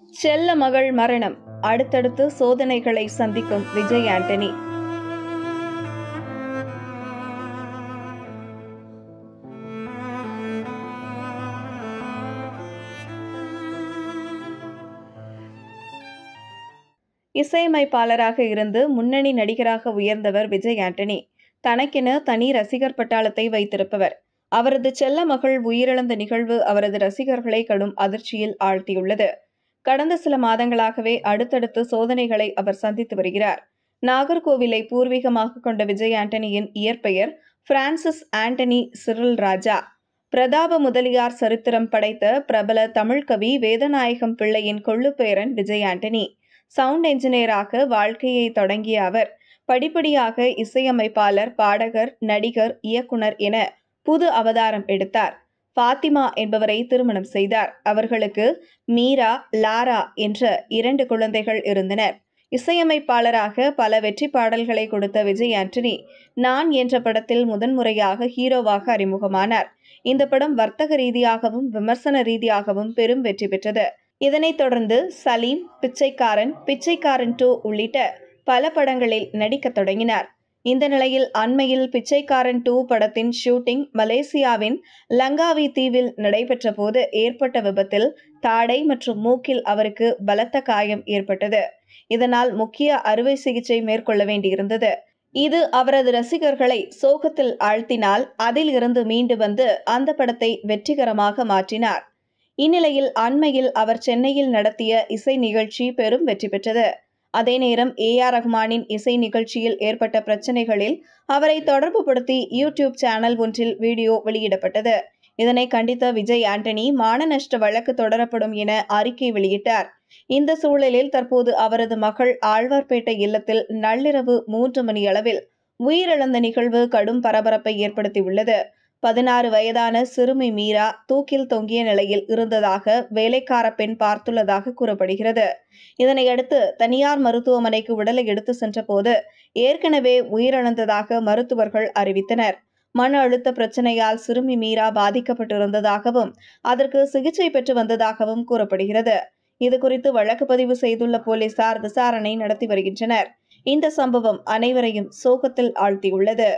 செல்ல மகள் மரணம் அடுத்தடுத்து சோதனைகளை சந்திக்கும் விஜய் ஆண்டனி இசையமைப்பாளராக இருந்து முன்னணி நடிகராக உயர்ந்தவர் விஜய் ஆண்டனி தனக்கென தனி ரசிகர் பட்டாளத்தை வைத்திருப்பவர் அவரது செல்ல மகள் உயிரிழந்த நிகழ்வு அவரது ரசிகர்களை கடும் அதிர்ச்சியில் ஆழ்த்தியுள்ளது கடந்த சில மாதங்களாகவே அடுத்தடுத்து சோதனைகளை அவர் சந்தித்து வருகிறார் நாகர்கோவிலை பூர்வீகமாக கொண்ட விஜய் ஆண்டனியின் இயற்பெயர் Francis Antony Cyril Raja Pratapa Mudaliar Charithram படைத்த பிரபல தமிழ் கவி வேதநாயகம் பிள்ளையின் கொள்ளுப்பேரன் விஜய் ஆண்டனி சவுண்ட் என்ஜினியராக வாழ்க்கையை தொடங்கிய அவர் படிப்படியாக இசையமைப்பாளர் பாடகர் நடிகர் இயக்குனர் என புது அவதாரம் எடுத்தார் ஃபாத்திமா என்பவரை திருமணம் செய்தார் அவர்களுக்கு மீரா லாரா என்ற இரண்டு குழந்தைகள் இருந்தனர் இசையமைப்பாளராக பல வெற்றி பாடல்களை கொடுத்த விஜய் ஆண்டனி நான் என்ற படத்தில் முதன்முறையாக ஹீரோவாக அறிமுகமானார் இந்த படம் வர்த்தக ரீதியாகவும் விமர்சன ரீதியாகவும் பெரும் வெற்றி பெற்றது இதனைத் தொடர்ந்து சலீம் பிச்சைக்காரன் பிச்சைக்காரன் டூ உள்ளிட்ட பல படங்களில் நடிக்கத் தொடங்கினார் இந்த நிலையில் அண்மையில் பிச்சைக்காரன் டூ படத்தின் ஷூட்டிங் மலேசியாவின் லங்காவி தீவில் நடைபெற்ற போது ஏற்பட்ட விபத்தில் தாடை மற்றும் மூக்கில் அவருக்கு பலத்த காயம் ஏற்பட்டது இதனால் முக்கிய அறுவை சிகிச்சை மேற்கொள்ள வேண்டியிருந்தது இது அவரது ரசிகர்களை சோகத்தில் ஆழ்த்தினால் அதில் இருந்து மீண்டு வந்து அந்த படத்தை வெற்றிகரமாக மாற்றினார் இந்நிலையில் அண்மையில் அவர் சென்னையில் நடத்திய இசை நிகழ்ச்சி பெரும் வெற்றி பெற்றது அதே நேரம் ஏ ஆர் ரஹ்மானின் இசை நிகழ்ச்சியில் ஏற்பட்ட பிரச்சனைகளில் அவரை தொடர்புபடுத்தி யூடியூப் சேனல் ஒன்றில் வீடியோ வெளியிடப்பட்டது இதனை கண்டித்த விஜய் ஆண்டனி மான நஷ்ட வழக்கு தொடரப்படும் என அறிக்கை வெளியிட்டார் இந்த சூழலில் தற்போது அவரது மகள் ஆழ்வார்பேட்டை இல்லத்தில் நள்ளிரவு மூன்று மணி அளவில் உயிரிழந்த நிகழ்வு கடும் பரபரப்பை ஏற்படுத்தியுள்ளது பதினாறு வயதான சிறுமி மீரா தூக்கில் தொங்கிய நிலையில் இருந்ததாக வேலைக்கார பெண் பார்த்துள்ளதாக கூறப்படுகிறது இதனையடுத்து தனியார் மருத்துவமனைக்கு உடலை எடுத்து சென்றபோது ஏற்கனவே உயிரிழந்ததாக மருத்துவர்கள் அறிவித்தனர் மன அழுத்த பிரச்சனையால் சிறுமி மீரா பாதிக்கப்பட்டிருந்ததாகவும் அதற்கு சிகிச்சை பெற்று வந்ததாகவும் கூறப்படுகிறது இது குறித்து வழக்கு பதிவு செய்துள்ள போலீசார் விசாரணை நடத்தி வருகின்றனர் இந்த சம்பவம் அனைவரையும் சோகத்தில் ஆழ்த்தியுள்ளது